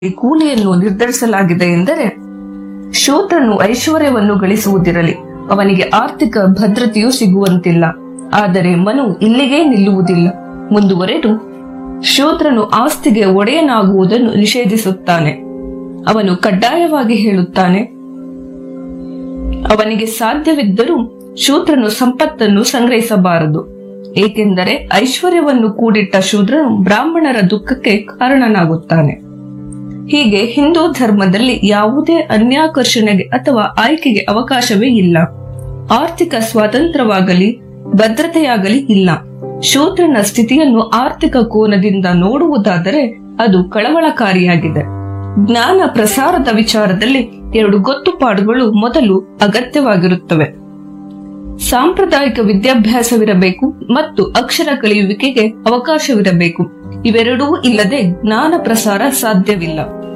ಕೂಲಿಯನ್ನು ನಿರ್ಧರಿಸಲಾಗಿದೆ ಎಂದರೆ ಶೂದ್ರನು ಐಶ್ವರ್ಯವನ್ನು ಗಳಿಸುವುದಿರಲಿ ಅವನಿಗೆ ಆರ್ಥಿಕ ಭದ್ರತೆಯೂ ಸಿಗುವಂತಿಲ್ಲ ಆದರೆ ಮನು ಇಲ್ಲಿಗೇ ನಿಲ್ಲುವುದಿಲ್ಲ ಮುಂದುವರೆದು ಶೂದ್ರನು ಆಸ್ತಿಗೆ ಒಡೆಯನಾಗುವುದನ್ನು ನಿಷೇಧಿಸುತ್ತಾನೆ ಅವನು ಕಡ್ಡಾಯವಾಗಿ ಹೇಳುತ್ತಾನೆ ಅವನಿಗೆ ಸಾಧ್ಯವಿದ್ದರೂ ಶೂದ್ರನು ಸಂಪತ್ತನ್ನು ಸಂಗ್ರಹಿಸಬಾರದು ಏಕೆಂದರೆ ಐಶ್ವರ್ಯವನ್ನು ಕೂಡಿಟ್ಟ ಶೂದ್ರನು ಬ್ರಾಹ್ಮಣರ ದುಃಖಕ್ಕೆ ಕಾರಣನಾಗುತ್ತಾನೆ ಹೀಗೆ ಹಿಂದೂ ಧರ್ಮದಲ್ಲಿ ಯಾವುದೇ ಅನ್ಯಾಕರ್ಷಣೆಗೆ ಅಥವಾ ಆಯ್ಕೆಗೆ ಅವಕಾಶವೇ ಇಲ್ಲ ಆರ್ಥಿಕ ಸ್ವಾತಂತ್ರ್ಯವಾಗಲಿ ಭದ್ರತೆಯಾಗಲಿ ಇಲ್ಲ ಶೂದ್ರನ ಸ್ಥಿತಿಯನ್ನು ಆರ್ಥಿಕ ಕೋನದಿಂದ ನೋಡುವುದಾದರೆ ಅದು ಕಳವಳಕಾರಿಯಾಗಿದೆ ಜ್ಞಾನ ಪ್ರಸಾರದ ವಿಚಾರದಲ್ಲಿ ಎರಡು ಗೊತ್ತುಪಾಡುಗಳು ಮೊದಲು ಅಗತ್ಯವಾಗಿರುತ್ತವೆ ಸಾಂಪ್ರದಾಯಿಕ ವಿದ್ಯಾಭ್ಯಾಸವಿರಬೇಕು ಮತ್ತು ಅಕ್ಷರ ಕಲಿಯುವಿಕೆಗೆ ಅವಕಾಶವಿರಬೇಕು ಇವೆರಡೂ ಇಲ್ಲದೆ ಜ್ಞಾನ ಪ್ರಸಾರ ಸಾಧ್ಯವಿಲ್ಲ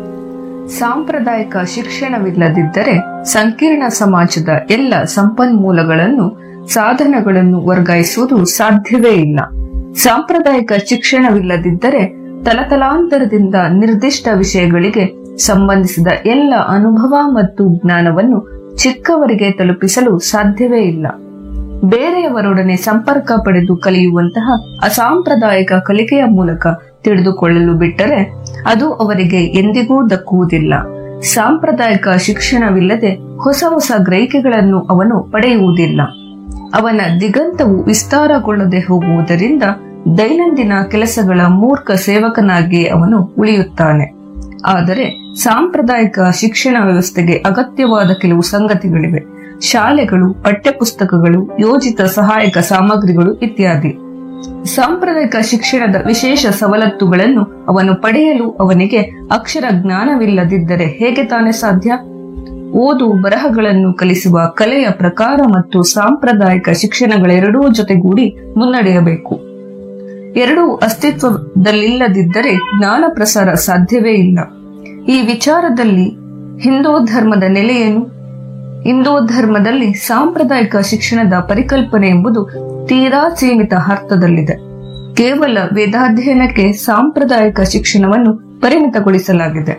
ಸಾಂಪ್ರದಾಯಿಕ ಶಿಕ್ಷಣವಿಲ್ಲದಿದ್ದರೆ ಸಂಕೀರ್ಣ ಸಮಾಜದ ಎಲ್ಲ ಸಂಪನ್ಮೂಲಗಳನ್ನು ಸಾಧನಗಳನ್ನು ವರ್ಗಾಯಿಸುವುದು ಸಾಧ್ಯವೇ ಇಲ್ಲ ಸಾಂಪ್ರದಾಯಿಕ ಶಿಕ್ಷಣವಿಲ್ಲದಿದ್ದರೆ ತಲತಲಾಂತರದಿಂದ ನಿರ್ದಿಷ್ಟ ವಿಷಯಗಳಿಗೆ ಸಂಬಂಧಿಸಿದ ಎಲ್ಲ ಅನುಭವ ಮತ್ತು ಜ್ಞಾನವನ್ನು ಚಿಕ್ಕವರಿಗೆ ತಲುಪಿಸಲು ಸಾಧ್ಯವೇ ಇಲ್ಲ ಬೇರೆಯವರೊಡನೆ ಸಂಪರ್ಕ ಪಡೆದು ಕಲಿಯುವಂತಹ ಅಸಾಂಪ್ರದಾಯಿಕ ಕಲಿಕೆಯ ಮೂಲಕ ತಿಳಿದುಕೊಳ್ಳಲು ಬಿಟ್ಟರೆ ಅದು ಅವರಿಗೆ ಎಂದಿಗೂ ದಕ್ಕುವುದಿಲ್ಲ ಸಾಂಪ್ರದಾಯಿಕ ಶಿಕ್ಷಣವಿಲ್ಲದೆ ಹೊಸ ಹೊಸ ಗ್ರಹಿಕೆಗಳನ್ನು ಅವನು ಪಡೆಯುವುದಿಲ್ಲ ಅವನ ದಿಗಂತವು ವಿಸ್ತಾರಗೊಳ್ಳದೆ ಹೋಗುವುದರಿಂದ ದೈನಂದಿನ ಕೆಲಸಗಳ ಮೂರ್ಖ ಸೇವಕನಾಗಿ ಅವನು ಉಳಿಯುತ್ತಾನೆ ಆದರೆ ಸಾಂಪ್ರದಾಯಿಕ ಶಿಕ್ಷಣ ವ್ಯವಸ್ಥೆಗೆ ಅಗತ್ಯವಾದ ಕೆಲವು ಸಂಗತಿಗಳಿವೆ ಶಾಲೆಗಳು ಪಠ್ಯಪುಸ್ತಕಗಳು ಯೋಜಿತ ಸಹಾಯಕ ಸಾಮಗ್ರಿಗಳು ಇತ್ಯಾದಿ ಸಾಂಪ್ರದಾಯಿಕ ಶಿಕ್ಷಣದ ವಿಶೇಷ ಸವಲತ್ತುಗಳನ್ನು ಅವನು ಪಡೆಯಲು ಅವನಿಗೆ ಅಕ್ಷರ ಜ್ಞಾನವಿಲ್ಲದಿದ್ದರೆ ಹೇಗೆ ತಾನೇ ಸಾಧ್ಯ ಓದು ಬರಹಗಳನ್ನು ಕಲಿಸುವ ಕಲೆಯ ಪ್ರಕಾರ ಮತ್ತು ಸಾಂಪ್ರದಾಯಿಕ ಶಿಕ್ಷಣಗಳೆರಡೂ ಜೊತೆಗೂಡಿ ಮುನ್ನಡೆಯಬೇಕು ಎರಡೂ ಅಸ್ತಿತ್ವದಲ್ಲಿಲ್ಲದಿದ್ದರೆ ಜ್ಞಾನ ಪ್ರಸಾರ ಸಾಧ್ಯವೇ ಇಲ್ಲ ಈ ವಿಚಾರದಲ್ಲಿ ಹಿಂದೂ ಧರ್ಮದ ನೆಲೆಯೇನು ಹಿಂದೂ ಧರ್ಮದಲ್ಲಿ ಸಾಂಪ್ರದಾಯಿಕ ಶಿಕ್ಷಣದ ಪರಿಕಲ್ಪನೆ ಎಂಬುದು ತೀರಾ ಸೀಮಿತ ಅರ್ಥದಲ್ಲಿದೆ ಕೇವಲ ವೇದಾಧ್ಯಯನಕ್ಕೆ ಸಾಂಪ್ರದಾಯಿಕ ಶಿಕ್ಷಣವನ್ನು ಪರಿಮಿತಗೊಳಿಸಲಾಗಿದೆ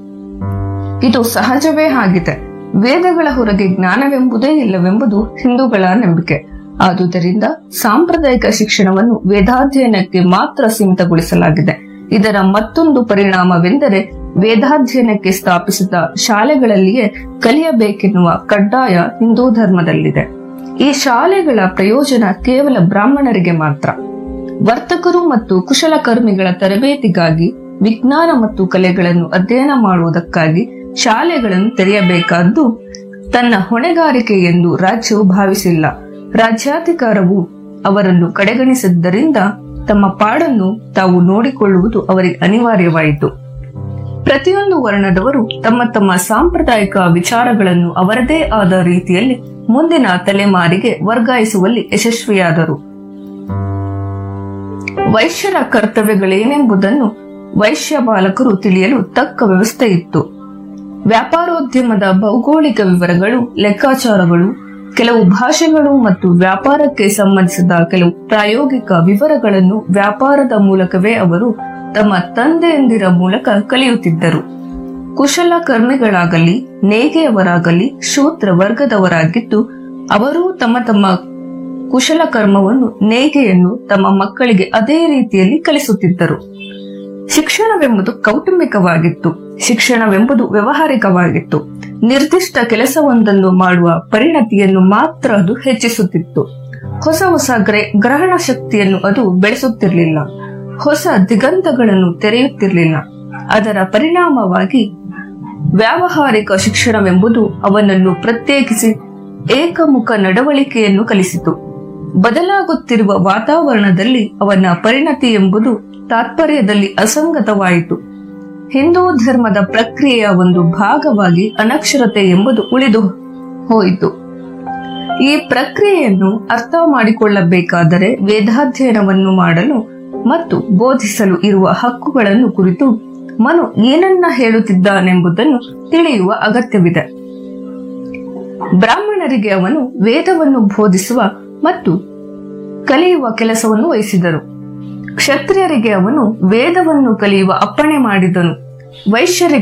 ಇದು ಸಹಜವೇ ಆಗಿದೆ ವೇದಗಳ ಹೊರಗೆ ಜ್ಞಾನವೆಂಬುದೇ ಇಲ್ಲವೆಂಬುದು ಹಿಂದೂಗಳ ನಂಬಿಕೆ ಆದುದರಿಂದ ಸಾಂಪ್ರದಾಯಿಕ ಶಿಕ್ಷಣವನ್ನು ವೇದಾಧ್ಯಯನಕ್ಕೆ ಮಾತ್ರ ಸೀಮಿತಗೊಳಿಸಲಾಗಿದೆ ಇದರ ಮತ್ತೊಂದು ಪರಿಣಾಮವೆಂದರೆ ವೇದಾಧ್ಯಯನಕ್ಕೆ ಸ್ಥಾಪಿಸಿದ ಶಾಲೆಗಳಲ್ಲಿಯೇ ಕಲಿಯಬೇಕೆನ್ನುವ ಕಡ್ಡಾಯ ಹಿಂದೂ ಧರ್ಮದಲ್ಲಿದೆ ಈ ಶಾಲೆಗಳ ಪ್ರಯೋಜನ ಕೇವಲ ಬ್ರಾಹ್ಮಣರಿಗೆ ಮಾತ್ರ ವರ್ತಕರು ಮತ್ತು ಕುಶಲಕರ್ಮಿಗಳ ತರಬೇತಿಗಾಗಿ ವಿಜ್ಞಾನ ಮತ್ತು ಕಲೆಗಳನ್ನು ಅಧ್ಯಯನ ಮಾಡುವುದಕ್ಕಾಗಿ ಶಾಲೆಗಳನ್ನು ತೆರೆಯಬೇಕಾದ್ದು ತನ್ನ ಹೊಣೆಗಾರಿಕೆ ಎಂದು ರಾಜ್ಯವು ಭಾವಿಸಿಲ್ಲ ರಾಜ್ಯಾಧಿಕಾರವು ಅವರನ್ನು ಕಡೆಗಣಿಸಿದ್ದರಿಂದ ತಮ್ಮ ಪಾಡನ್ನು ತಾವು ನೋಡಿಕೊಳ್ಳುವುದು ಅವರಿಗೆ ಅನಿವಾರ್ಯವಾಯಿತು ಪ್ರತಿಯೊಂದು ವರ್ಣದವರು ತಮ್ಮ ತಮ್ಮ ಸಾಂಪ್ರದಾಯಿಕ ವಿಚಾರಗಳನ್ನು ಅವರದೇ ಆದ ರೀತಿಯಲ್ಲಿ ಮುಂದಿನ ತಲೆಮಾರಿಗೆ ವರ್ಗಾಯಿಸುವಲ್ಲಿ ಯಶಸ್ವಿಯಾದರು ವೈಶ್ಯರ ಕರ್ತವ್ಯಗಳೇನೆಂಬುದನ್ನು ವೈಶ್ಯ ಬಾಲಕರು ತಿಳಿಯಲು ತಕ್ಕ ವ್ಯವಸ್ಥೆ ಇತ್ತು ವ್ಯಾಪಾರೋದ್ಯಮದ ಭೌಗೋಳಿಕ ವಿವರಗಳು ಲೆಕ್ಕಾಚಾರಗಳು ಕೆಲವು ಭಾಷೆಗಳು ಮತ್ತು ವ್ಯಾಪಾರಕ್ಕೆ ಸಂಬಂಧಿಸಿದ ಕೆಲವು ಪ್ರಾಯೋಗಿಕ ವಿವರಗಳನ್ನು ವ್ಯಾಪಾರದ ಮೂಲಕವೇ ಅವರು ತಮ್ಮ ತಂದೆಯಂದಿರ ಮೂಲಕ ಕಲಿಯುತ್ತಿದ್ದರು ಕುಶಲಕರ್ಮಿಗಳಾಗಲಿ ನೇಗೆಯವರಾಗಲಿ ಶೂದ್ರ ವರ್ಗದವರಾಗಿದ್ದು ಅವರೂ ತಮ್ಮ ತಮ್ಮ ಕುಶಲಕರ್ಮವನ್ನು ನೇಗೆಯನ್ನು ತಮ್ಮ ಮಕ್ಕಳಿಗೆ ಅದೇ ರೀತಿಯಲ್ಲಿ ಕಲಿಸುತ್ತಿದ್ದರು ಶಿಕ್ಷಣವೆಂಬುದು ಕೌಟುಂಬಿಕವಾಗಿತ್ತು ಶಿಕ್ಷಣವೆಂಬುದು ವ್ಯವಹಾರಿಕವಾಗಿತ್ತು ನಿರ್ದಿಷ್ಟ ಕೆಲಸವೊಂದನ್ನು ಮಾಡುವ ಪರಿಣತಿಯನ್ನು ಮಾತ್ರ ಅದು ಹೆಚ್ಚಿಸುತ್ತಿತ್ತು ಹೊಸ ಹೊಸ ಗ್ರ- ಗ್ರಹಣ ಶಕ್ತಿಯನ್ನು ಅದು ಬೆಳೆಸುತ್ತಿರಲಿಲ್ಲ ಹೊಸ ದಿಗಂತಗಳನ್ನು ತೆರೆಯುತ್ತಿರಲಿಲ್ಲ ಅದರ ಪರಿಣಾಮವಾಗಿ ವ್ಯಾವಹಾರಿಕ ಶಿಕ್ಷಣವೆಂಬುದು ಅವನನ್ನು ಪ್ರತ್ಯೇಕಿಸಿ ಏಕಮುಖ ನಡವಳಿಕೆಯನ್ನು ಕಲಿಸಿತು ಬದಲಾಗುತ್ತಿರುವ ವಾತಾವರಣದಲ್ಲಿ ಅವನ ಪರಿಣತಿ ಎಂಬುದು ತಾತ್ಪರ್ಯದಲ್ಲಿ ಅಸಂಗತವಾಯಿತು ಹಿಂದೂ ಧರ್ಮದ ಪ್ರಕ್ರಿಯೆಯ ಒಂದು ಭಾಗವಾಗಿ ಅನಕ್ಷರತೆ ಎಂಬುದು ಉಳಿದು ಹೋಯಿತು ಈ ಪ್ರಕ್ರಿಯೆಯನ್ನು ಅರ್ಥ ಮಾಡಿಕೊಳ್ಳಬೇಕಾದರೆ ವೇದಾಧ್ಯಯನವನ್ನು ಮಾಡಲು ಮತ್ತು ಬೋಧಿಸಲು ಇರುವ ಹಕ್ಕುಗಳನ್ನು ಕುರಿತು ಮನು ಏನನ್ನ ಹೇಳುತ್ತಿದ್ದಾನೆಂಬುದನ್ನು ತಿಳಿಯುವ ಅಗತ್ಯವಿದೆ ಬ್ರಾಹ್ಮಣರಿಗೆ ಅವನು ವೇದವನ್ನು ಬೋಧಿಸುವ ಮತ್ತು ಕಲಿಯುವ ಕೆಲಸವನ್ನು ವಹಿಸಿದರು ಕ್ಷತ್ರಿಯರಿಗೆ ಅವನು ವೇದವನ್ನು ಕಲಿಯುವ ಅಪ್ಪಣೆ ಮಾಡಿದನು ವೈಶ್ಯರಿಗೆ